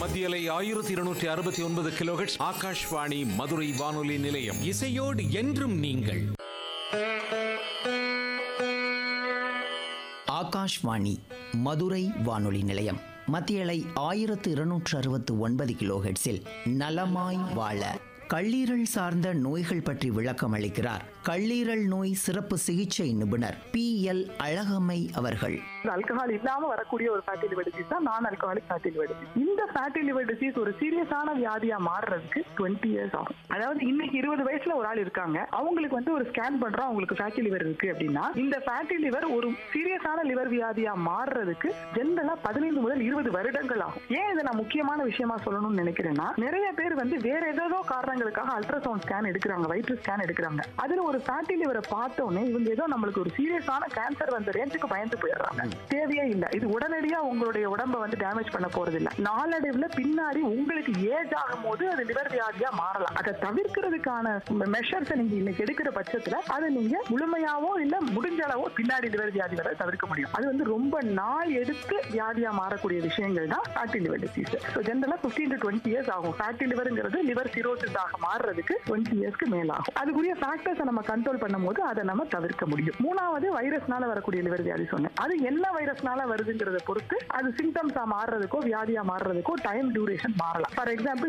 மத்தியலை ஆயிரத்தி இருநூற்றி அறுபத்தி ஒன்பது கிலோஹெட்ஸ் ஆகாஷ்வாணி மதுரை வானொலி நிலையம் இசையோடு என்றும் நீங்கள் ஆகாஷ்வாணி மதுரை வானொலி நிலையம் மத்தியலை ஆயிரத்து இருநூற்று அறுபத்து ஒன்பது கிலோஹெட்ஸில் நலமாய் வாழ கல்லீரல் சார்ந்த நோய்கள் பற்றி விளக்கம் அளிக்கிறார் கல்லீரல் நோய் சிறப்பு சிகிச்சை நிபுணர் பி எல் அழகம்மை அவர்கள் ஆல்கஹால் இல்லாம வரக்கூடிய ஒரு ஃபேட்டி லிவர் டிசீஸ் தான் நான் ஆல்கஹாலிக் ஃபேட்டி லிவர் டிசீஸ் இந்த ஃபேட்டி லிவர் டிசீஸ் ஒரு சீரியஸான வியாதியா மாறுறதுக்கு டுவெண்ட்டி இயர்ஸ் ஆகும் அதாவது இன்னைக்கு இருபது வயசுல ஒரு ஆள் இருக்காங்க அவங்களுக்கு வந்து ஒரு ஸ்கேன் பண்றோம் அவங்களுக்கு ஃபேட்டி லிவர் இருக்கு அப்படின்னா இந்த ஃபேட்டி லிவர் ஒரு சீரியஸான லிவர் வியாதியா மாறுறதுக்கு ஜென்ரலா பதினைந்து முதல் இருபது வருடங்கள் ஆகும் ஏன் இதை நான் முக்கியமான விஷயமா சொல்லணும்னு நினைக்கிறேன்னா நிறைய பேர் வந்து வேற ஏதோ காரணங்களுக்காக அல்ட்ராசவுண்ட் ஸ்கேன் எடுக்கிறாங்க வயிற்று ஸ்கேன் எடுக்கிறாங்க அதுல ஒரு ஃபேட்டி லிவரை பார்த்தோன்னே இவங்க ஏதோ நம்மளுக்கு ஒரு சீரியஸான கேன்சர் வந்த ரேஞ்சுக்கு பயந்து போயிடுறாங்க தேவையே இல்ல இது உடனடியா உங்களுடைய உடம்ப வந்து டேமேஜ் பண்ண போறது இல்ல நாளடைவுல பின்னாடி உங்களுக்கு ஏஜ் ஆகும் போது அது லிவர் வியாதியா மாறலாம் அதை தவிர்க்கிறதுக்கான மெஷர்ஸ் நீங்க இன்னைக்கு எடுக்கிற பட்சத்துல அதை நீங்க முழுமையாவோ இல்ல முடிஞ்ச அளவோ பின்னாடி லிவர் வியாதி வர தவிர்க்க முடியும் அது வந்து ரொம்ப நாள் எடுத்து வியாதியா மாறக்கூடிய விஷயங்கள் தான் ஃபேட்டி லிவர் டிசீஸ் ஸோ ஜென்ரலா பிப்டீன் டு டுவெண்ட்டி இயர்ஸ் ஆகும் ஃபேட்டி லிவருங்கிறது லிவர் சிரோசிஸ் ஆக மாறுறதுக்கு டுவெண்ட்டி இயர்ஸ்க்கு மேலாகும் அதுக்குரிய ஃபேக்டர்ஸை நம்ம கண்ட்ரோல் பண்ணும்போது அதை நம்ம தவிர்க்க முடியும் மூணாவது வைரஸ்னால வரக்கூடிய லிவர் வியாதி சொன்னேன் அது என்ன வைரஸ்னால வருதுங்கிறத பொறுத்து அது சிம்டம்ஸா மாறுறதுக்கோ வியாதியா மாறுறதுக்கோ டைம் டியூரேஷன் மாறலாம் ஃபார் எக்ஸாம்பிள்